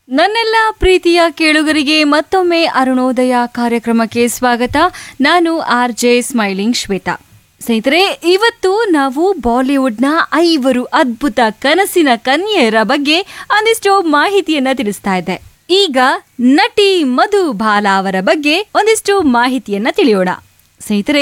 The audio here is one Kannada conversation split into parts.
ನನ್ನೆಲ್ಲ ಪ್ರೀತಿಯ ಕೇಳುಗರಿಗೆ ಮತ್ತೊಮ್ಮೆ ಅರುಣೋದಯ ಕಾರ್ಯಕ್ರಮಕ್ಕೆ ಸ್ವಾಗತ ನಾನು ಆರ್ ಜೆ ಸ್ಮೈಲಿಂಗ್ ಶ್ವೇತಾ ಸ್ನೇಹಿತರೆ ಇವತ್ತು ನಾವು ಬಾಲಿವುಡ್ನ ಐವರು ಅದ್ಭುತ ಕನಸಿನ ಕನ್ಯೆಯರ ಬಗ್ಗೆ ಒಂದಿಷ್ಟು ಮಾಹಿತಿಯನ್ನ ತಿಳಿಸ್ತಾ ಇದ್ದೆ ಈಗ ನಟಿ ಮಧು ಬಾಲಾ ಅವರ ಬಗ್ಗೆ ಒಂದಿಷ್ಟು ಮಾಹಿತಿಯನ್ನ ತಿಳಿಯೋಣ ಸ್ನೇಹಿತರೆ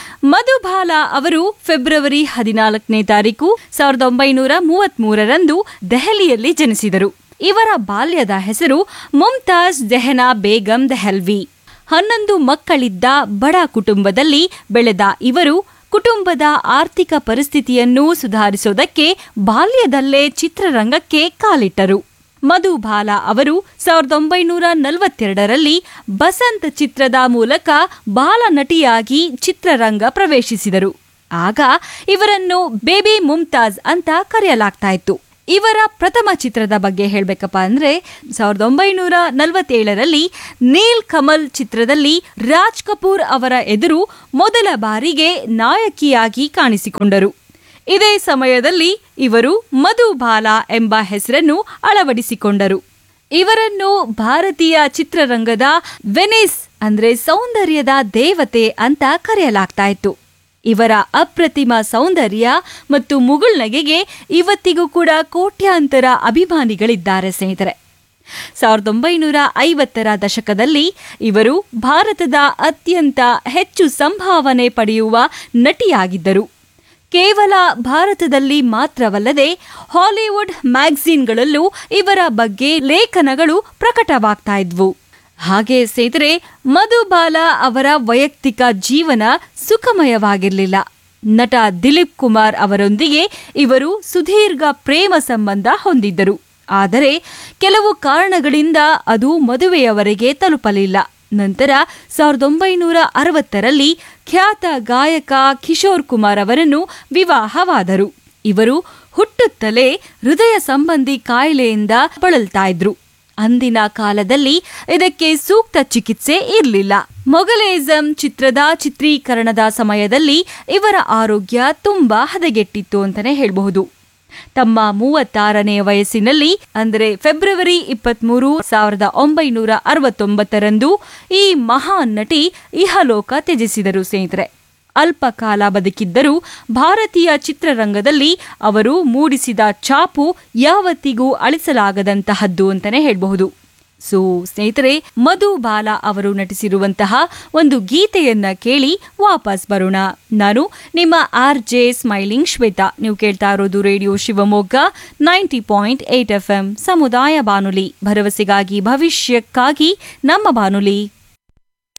ಮಧುಬಾಲ ಅವರು ಫೆಬ್ರವರಿ ಹದಿನಾಲ್ಕನೇ ತಾರೀಕು ಸಾವಿರದ ಒಂಬೈನೂರ ಮೂವತ್ತ್ ಮೂರರಂದು ದೆಹಲಿಯಲ್ಲಿ ಜನಿಸಿದರು ಇವರ ಬಾಲ್ಯದ ಹೆಸರು ಮುಮ್ತಾಜ್ ಜೆಹನಾ ಬೇಗಂ ದೆಹಲ್ವಿ ಹನ್ನೊಂದು ಮಕ್ಕಳಿದ್ದ ಬಡ ಕುಟುಂಬದಲ್ಲಿ ಬೆಳೆದ ಇವರು ಕುಟುಂಬದ ಆರ್ಥಿಕ ಪರಿಸ್ಥಿತಿಯನ್ನು ಸುಧಾರಿಸೋದಕ್ಕೆ ಬಾಲ್ಯದಲ್ಲೇ ಚಿತ್ರರಂಗಕ್ಕೆ ಕಾಲಿಟ್ಟರು ಮಧುಬಾಲ ಅವರು ಸಾವಿರದ ಒಂಬೈನೂರ ನಲವತ್ತೆರಡರಲ್ಲಿ ಬಸಂತ್ ಚಿತ್ರದ ಮೂಲಕ ಬಾಲ ನಟಿಯಾಗಿ ಚಿತ್ರರಂಗ ಪ್ರವೇಶಿಸಿದರು ಆಗ ಇವರನ್ನು ಬೇಬಿ ಮುಮ್ತಾಜ್ ಅಂತ ಕರೆಯಲಾಗ್ತಾ ಇತ್ತು ಇವರ ಪ್ರಥಮ ಚಿತ್ರದ ಬಗ್ಗೆ ಹೇಳಬೇಕಪ್ಪ ಅಂದ್ರೆ ಸಾವಿರದ ಒಂಬೈನೂರ ನಲವತ್ತೇಳರಲ್ಲಿ ನೀಲ್ ಕಮಲ್ ಚಿತ್ರದಲ್ಲಿ ರಾಜ್ ಕಪೂರ್ ಅವರ ಎದುರು ಮೊದಲ ಬಾರಿಗೆ ನಾಯಕಿಯಾಗಿ ಕಾಣಿಸಿಕೊಂಡರು ಇದೇ ಸಮಯದಲ್ಲಿ ಇವರು ಮಧುಬಾಲ ಎಂಬ ಹೆಸರನ್ನು ಅಳವಡಿಸಿಕೊಂಡರು ಇವರನ್ನು ಭಾರತೀಯ ಚಿತ್ರರಂಗದ ವೆನಿಸ್ ಅಂದ್ರೆ ಸೌಂದರ್ಯದ ದೇವತೆ ಅಂತ ಕರೆಯಲಾಗ್ತಾ ಇತ್ತು ಇವರ ಅಪ್ರತಿಮ ಸೌಂದರ್ಯ ಮತ್ತು ಮುಗುಳ್ನಗೆಗೆ ಇವತ್ತಿಗೂ ಕೂಡ ಕೋಟ್ಯಾಂತರ ಅಭಿಮಾನಿಗಳಿದ್ದಾರೆ ಸ್ನೇಹಿತರೆ ಸಾವಿರದ ಒಂಬೈನೂರ ಐವತ್ತರ ದಶಕದಲ್ಲಿ ಇವರು ಭಾರತದ ಅತ್ಯಂತ ಹೆಚ್ಚು ಸಂಭಾವನೆ ಪಡೆಯುವ ನಟಿಯಾಗಿದ್ದರು ಕೇವಲ ಭಾರತದಲ್ಲಿ ಮಾತ್ರವಲ್ಲದೆ ಹಾಲಿವುಡ್ ಮ್ಯಾಗಝೀನ್ಗಳಲ್ಲೂ ಇವರ ಬಗ್ಗೆ ಲೇಖನಗಳು ಪ್ರಕಟವಾಗ್ತಾ ಇದ್ವು ಹಾಗೆ ಸ್ನೇಹಿತರೆ ಮಧುಬಾಲ ಅವರ ವೈಯಕ್ತಿಕ ಜೀವನ ಸುಖಮಯವಾಗಿರಲಿಲ್ಲ ನಟ ದಿಲೀಪ್ ಕುಮಾರ್ ಅವರೊಂದಿಗೆ ಇವರು ಸುದೀರ್ಘ ಪ್ರೇಮ ಸಂಬಂಧ ಹೊಂದಿದ್ದರು ಆದರೆ ಕೆಲವು ಕಾರಣಗಳಿಂದ ಅದು ಮದುವೆಯವರೆಗೆ ತಲುಪಲಿಲ್ಲ ನಂತರ ಸಾವಿರದ ಒಂಬೈನೂರ ಅರವತ್ತರಲ್ಲಿ ಖ್ಯಾತ ಗಾಯಕ ಕಿಶೋರ್ ಕುಮಾರ್ ಅವರನ್ನು ವಿವಾಹವಾದರು ಇವರು ಹುಟ್ಟುತ್ತಲೇ ಹೃದಯ ಸಂಬಂಧಿ ಕಾಯಿಲೆಯಿಂದ ಬಳಲ್ತಾ ಇದ್ರು ಅಂದಿನ ಕಾಲದಲ್ಲಿ ಇದಕ್ಕೆ ಸೂಕ್ತ ಚಿಕಿತ್ಸೆ ಇರಲಿಲ್ಲ ಮೊಗಲೇಸಂ ಚಿತ್ರದ ಚಿತ್ರೀಕರಣದ ಸಮಯದಲ್ಲಿ ಇವರ ಆರೋಗ್ಯ ತುಂಬಾ ಹದಗೆಟ್ಟಿತ್ತು ಅಂತಾನೆ ಹೇಳಬಹುದು ತಮ್ಮ ಮೂವತ್ತಾರನೇ ವಯಸ್ಸಿನಲ್ಲಿ ಅಂದರೆ ಫೆಬ್ರವರಿ ಇಪ್ಪತ್ಮೂರು ಸಾವಿರದ ಒಂಬೈನೂರ ಅರವತ್ತೊಂಬತ್ತರಂದು ಈ ಮಹಾನ್ ನಟಿ ಇಹಲೋಕ ತ್ಯಜಿಸಿದರು ಸ್ನೇಹಿತರೆ ಅಲ್ಪ ಕಾಲ ಬದುಕಿದ್ದರೂ ಭಾರತೀಯ ಚಿತ್ರರಂಗದಲ್ಲಿ ಅವರು ಮೂಡಿಸಿದ ಛಾಪು ಯಾವತ್ತಿಗೂ ಅಳಿಸಲಾಗದಂತಹದ್ದು ಅಂತಾನೆ ಹೇಳಬಹುದು ಸೊ ಸ್ನೇಹಿತರೆ ಮಧು ಬಾಲ ಅವರು ನಟಿಸಿರುವಂತಹ ಒಂದು ಗೀತೆಯನ್ನ ಕೇಳಿ ವಾಪಸ್ ಬರೋಣ ನಾನು ನಿಮ್ಮ ಆರ್ ಜೆ ಸ್ಮೈಲಿಂಗ್ ಶ್ವೇತಾ ನೀವು ಕೇಳ್ತಾ ಇರೋದು radio Shivamogga ninety point eight F M ಸಮುದಾಯ ಬಾನುಲಿ ಭರವಸೆಗಾಗಿ ಭವಿಷ್ಯಕ್ಕಾಗಿ ನಮ್ಮ ಬಾನುಲಿ